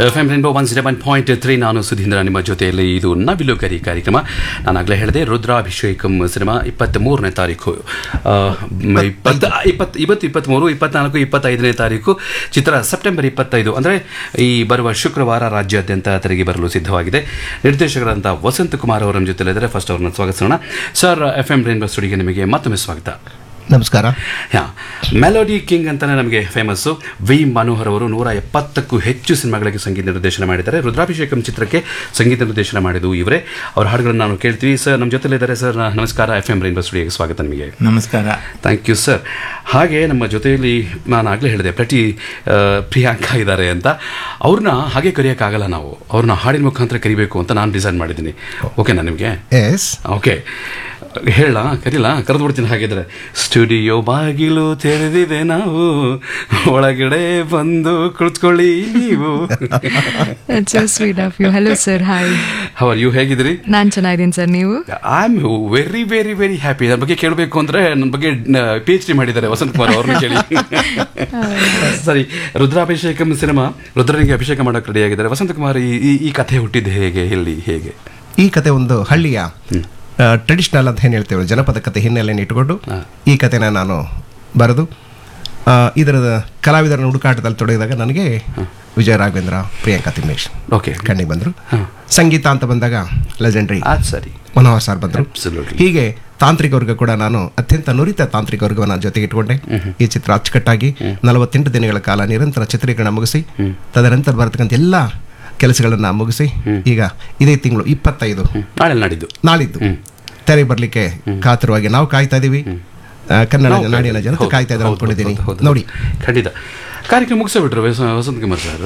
F M rainbow one zero one point three ನಾನು ಸುಧೀಂದ್ರ ನಿಮ್ಮ ಜೊತೆಯಲ್ಲಿ ಇದು ನವಿಲು ಕರಿ ಕಾರ್ಯಕ್ರಮ ನಾನು ಆಗಲೇ ಹೇಳಿದೆ ರುದ್ರಾಭಿಷೇಕಂ ಸಿನಿಮಾ ಇಪ್ಪತ್ತ್ಮೂರನೇ ತಾರೀಕು ಆ, ಮ- ಇಪ್ಪತ್ತ ಇಪ್ಪತ್ತು ಇವತ್ತು ಇಪ್ಪತ್ತ್ಮೂರು ಇಪ್ಪತ್ನಾಲ್ಕು ಇಪ್ಪತ್ತೈದನೇ ತಾರೀಕು ಚಿತ್ರ ಸೆಪ್ಟೆಂಬರ್ ಇಪ್ಪತ್ತೈದು ಅಂದರೆ ಈ ಬರುವ ಶುಕ್ರವಾರ ರಾಜ್ಯಾದ್ಯಂತ ತೆರೆಗೆ ಬರಲು ಸಿದ್ಧವಾಗಿದೆ ನಿರ್ದೇಶಕರಾದಂಥ ವಸಂತ ಕುಮಾರ್ ಅವರ ಜೊತೆಲಿದ್ದಾರೆ ಫಸ್ಟ್ ಅವ್ರನ್ನ ಸ್ವಾಗತಿಸೋಣ ಸರ್ ಎಫ್ ಎಂ ರೇನ್ಬೋ ಸ್ಟುಡಿಯೋಗೆ ನಿಮಗೆ ಮತ್ತೊಮ್ಮೆ ಸ್ವಾಗತ ನಮಸ್ಕಾರ ಯಾ ಮೆಲೋಡಿ ಕಿಂಗ್ ಅಂತಾನೆ ನಮಗೆ ಫೇಮಸ್ಸು ವಿ ಮನೋಹರ್ ಅವರು ನೂರ ಎಪ್ಪತ್ತಕ್ಕೂ ಹೆಚ್ಚು ಸಿನಿಮಾಗಳಿಗೆ ಸಂಗೀತ ನಿರ್ದೇಶನ ಮಾಡಿದ್ದಾರೆ ರುದ್ರಾಭಿಷೇಕಂ ಚಿತ್ರಕ್ಕೆ ಸಂಗೀತ ನಿರ್ದೇಶನ ಮಾಡಿದ್ದು ಇವರೇ ಅವ್ರ ಹಾಡುಗಳನ್ನು ನಾವು ಕೇಳ್ತೀವಿ ಸರ್ ನಮ್ಮ ಜೊತೆಲಿದ್ದಾರೆ ಸರ್ ನಮಸ್ಕಾರ ಎಫ್ ಎಂ ರೈನ್ಬೋ ಸ್ಟುಡಿಯೋಗೆ ಸ್ವಾಗತ ನಿಮಗೆ ನಮಸ್ಕಾರ ಥ್ಯಾಂಕ್ ಯು ಸರ್ ಹಾಗೆ ನಮ್ಮ ಜೊತೆಯಲ್ಲಿ ನಾನು ಆಗಲೇ ಹೇಳಿದೆ ಪ್ರತಿ ಆ, ಪ್ರಿಯಾಂಕಾ ಇದ್ದಾರೆ ಅಂತ ಅವ್ರನ್ನ ಹಾಗೆ ಕರೆಯೋಕ್ಕಾಗಲ್ಲ ನಾವು ಅವ್ರನ್ನ ಹಾಡಿನ ಮುಖಾಂತರ ಕರಿಬೇಕು ಅಂತ ನಾನು ಡಿಸೈನ್ ಮಾಡಿದ್ದೀನಿ ಓಕೆನಾ ನಿಮಗೆ ಎಸ್ ಓಕೆ ಹೇಳ ಕರಿಲ್ಲ ಕರೆದು ಬಿಡ್ತೀನಿ ಹಾಗಿದ್ರೆ ಸ್ಟುಡಿಯೋ ಬಾಗಿಲು ತೆರೆದಿದೆ ನಾವು ಒಳಗಡೆ ಬಂದು ಕುಳಿತುಕೊಳ್ಳಿ ನೀವು That's so sweet of you. Hello, sir. Hi. How are you ಹೇಗಿದ್ದೀರಿ ನಾನ್ ಚೆನ್ನಾಗಿದ್ದೀನಿ ಸರ್ ನೀವು I am very very very happy ನನ್ನ ಬಗ್ಗೆ ಕೇಳಬೇಕು ಅಂದ್ರೆ ನನ್ನ ಬಗ್ಗೆ ಪಿ ಎಚ್ ಡಿ ಮಾಡಿದ್ದಾರೆ ವಸಂತ್ ಕುಮಾರ್ ಅವ್ರನ್ನ ಕೇಳಿ ಸರಿ ರುದ್ರಾಭಿಷೇಕಂ ಸಿನಿಮಾ ರುದ್ರನಿಗೆ ಅಭಿಷೇಕ ಮಾಡೋಕೆ ರೆಡಿ ಆಗಿದ್ದಾರೆ ವಸಂತ ಕುಮಾರ್ ಈ ಈ- ಈ ಕಥೆ ಹುಟ್ಟಿದ್ದು ಹೇಗೆ ಎಲ್ಲಿ ಹೇಗೆ ಈ ಕತೆ ಒಂದು ಹಳ್ಳಿಯ ಟ್ರೆಡಿಷನಲ್ ಅಂತ ಏನು ಹೇಳ್ತೇವೆ ಜನಪದ ಕತೆ ಹಿನ್ನೆಲೆಯನ್ನು ಇಟ್ಟುಕೊಂಡು ಹಾ. ಈ ಕತೆನ ನಾನು ಬರೆದು ಆ, ಇದರ ಕಲಾವಿದರ ಹುಡುಕಾಟದಲ್ಲಿ ತೊಡಗಿದಾಗ ನನಗೆ ವಿಜಯ ರಾಘವೇಂದ್ರ ಪ್ರಿಯಾಂಕಾ ತಿಮ್ಮೇಶ್ ಓಕೆ ಕಣ್ಣಿಗೆ ಬಂದರು ಹಾ. ಸಂಗೀತ ಅಂತ ಬಂದಾಗ ಲೆಜೆಂಡ್ರಿ ಅದು ಸರಿ ಮನೋಹರ್ ಸರ್ ಬಂದರು Absolutely. ಹೀಗೆ ತಾಂತ್ರಿಕ ವರ್ಗ ಕೂಡ ನಾನು ಅತ್ಯಂತ ನುರಿತ ತಾಂತ್ರಿಕ ವರ್ಗವನ್ನು ಜೊತೆಗೆ ಇಟ್ಕೊಂಡೆ ಈ ಚಿತ್ರ ಅಚ್ಚುಕಟ್ಟಾಗಿ ನಲವತ್ತೆಂಟು ದಿನಗಳ ಕಾಲ ನಿರಂತರ ಚಿತ್ರೀಕರಣ ಮುಗಿಸಿ ತದನಂತರ ಬರತಕ್ಕಂಥ ಎಲ್ಲ ಕೆಲಸಗಳನ್ನ ಮುಗಿಸಿ ಈಗ ಇದೇ ತಿಂಗಳು ಇಪ್ಪತ್ತೈದು ನಾಳೆ ನಾಡಿದ್ದು ನಾಳಿದ್ದು ತೆರೆ ಬರಲಿಕ್ಕೆ ಕಾತರವಾಗಿ ನಾವು ಕಾಯ್ತಾ ಇದೀವಿ ಆ, ಕನ್ನಡ ನಾವು ನಾಡಿನ ಜನತೆ ಹೌದು, ಕಾಯ್ತಾ ಇದ್ದಾರೆ ಹೌದು, ಅಂದ್ಕೊಂಡಿದ್ದೀನಿ ಹೌದು, ಹೌದು. ನೋಡಿ ಖಂಡಿತ ಕಾರ್ಯಕ್ರಮ ಮುಗಿಸ್ಬಿಟ್ರು ವಸಂತ್ ಕುಮಾರ್ ಸರ್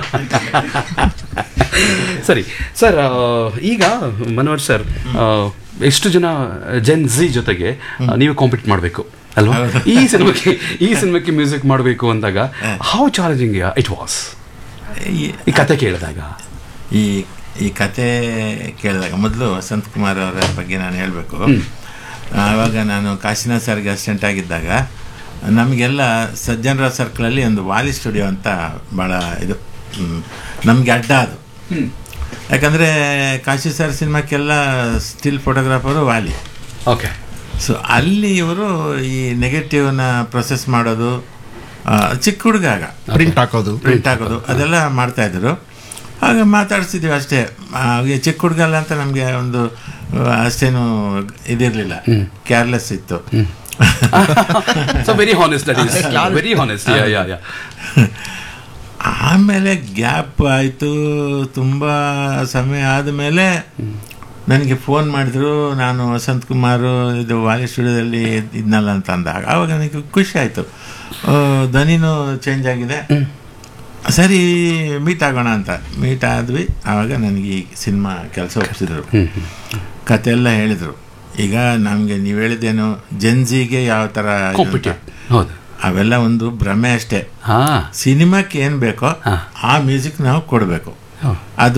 ಸರಿ ಸರ್ ಆ, ಈಗ ಮನೋಹರ್ ಸರ್ ಆ, ಎಷ್ಟು ಜನ ಜೆನ್ ಝಿ ಜೊತೆಗೆ ಆ, ನೀವು ಕಾಂಪೀಟ್ ಮಾಡಬೇಕು ಅಲ್ವಾ ಈ ಸಿನಿಮಾಕ್ಕೆ ಈ ಸಿನಿಮಾಕ್ಕೆ ಮ್ಯೂಸಿಕ್ ಮಾಡಬೇಕು ಅಂದಾಗ ಹೌ ಚಾಲೆಂಜಿಂಗ್ ಇಟ್ ವಾಸ್ ಈ- ಈ ಕತೆ ಕೇಳಿದಾಗ ಈ ಈ ಕತೆ ಕೇಳಿದಾಗ ಮೊದಲು ವಸಂತ್ ಕುಮಾರ್ ಅವರ ಬಗ್ಗೆ ನಾನು ಹೇಳಬೇಕು ಆವಾಗ ನಾನು ಕಾಶಿನಾಥ್ ಸರ್ಗೆ ಅಸಿಸ್ಟೆಂಟ್ ಆಗಿದ್ದಾಗ ನಮಗೆಲ್ಲ ಸಜ್ಜನರ ಸರ್ಕಲಲ್ಲಿ ಒಂದು ವಾಲಿ ಸ್ಟುಡಿಯೋ ಅಂತ ಭಾಳ ಇದು ನಮಗೆ ಅಡ್ಡ ಅದು ಯಾಕಂದರೆ ಕಾಶಿ ಸರ್ ಸಿನಿಮಾಕ್ಕೆಲ್ಲ still photographer Vali okay so ಅಲ್ಲಿ ಇವರು ಈ ನೆಗೆಟಿವ್ನ ಪ್ರೊಸೆಸ್ ಮಾಡೋದು ಆ, ಚಿಕ್ಕ ಹುಡುಗ ಆಗ ಪ್ರಿಂಟ್ ಹಾಕೋದು ಪ್ರಿಂಟ್ ಹಾಕೋದು ಅದೆಲ್ಲ ಮಾಡ್ತಾ ಇದ್ರು ಹಾಗೆ ಮಾತಾಡ್ಸಿದ್ವಿ ಅಷ್ಟೇ ಹಾಗೆ ಚಿಕ್ಕ ಹುಡುಗ ಅಲ್ಲ ಅಂತ ನಮಗೆ ಒಂದು ಆ, ಅಷ್ಟೇನು ಇದಿರಲಿಲ್ಲ ಕೇರ್ಲೆಸ್ ಇತ್ತು so very honest that is very honest yeah yeah yeah ಆಮೇಲೆ ಗ್ಯಾಪ್ ಆಯಿತು ತುಂಬ ಸಮಯ ಆದಮೇಲೆ ನನಗೆ ಫೋನ್ ಮಾಡಿದ್ರು ನಾನು ವಸಂತ್ ಕುಮಾರ್ ಇದು ವಾಲಿ ಸ್ಟುಡಿಯೋದಲ್ಲಿ ಇದ್ನಲ್ಲ ಅಂತ ಅಂದಾಗ ಆವಾಗ ನನಗೆ ಖುಷಿ ಆಯಿತು ಧ್ವನಿನೂ ಚೇಂಜ್ ಆಗಿದೆ ಸರಿ ಮೀಟ್ ಆಗೋಣ ಅಂತ ಮೀಟ್ ಆದ್ವಿ ಆವಾಗ ನನಗೆ ಈ ಸಿನಿಮಾ ಕೆಲಸ ಒಪ್ಪಿಸಿದ್ರು ಕತೆ ಎಲ್ಲ ಹೇಳಿದರು ಈಗ ನಮಗೆ ನೀವು ಹೇಳಿದ್ದೇನು ಜೆನ್ಸಿಗೆ ಯಾವ ಥರ ಇದು ಅಂತ. ಕಾಂಪಿಟೇಟ್ ಹೌದು ಅವೆಲ್ಲ ಒಂದು ಭ್ರಮೆ ಅಷ್ಟೇ ಹಾ ಸಿನಿಮಾಕ್ಕೆ ಏನು ಬೇಕೋ ಹಾ. ಆ ಮ್ಯೂಸಿಕ್ ನಾವು ಕೊಡಬೇಕು ಹಾ. ಅದು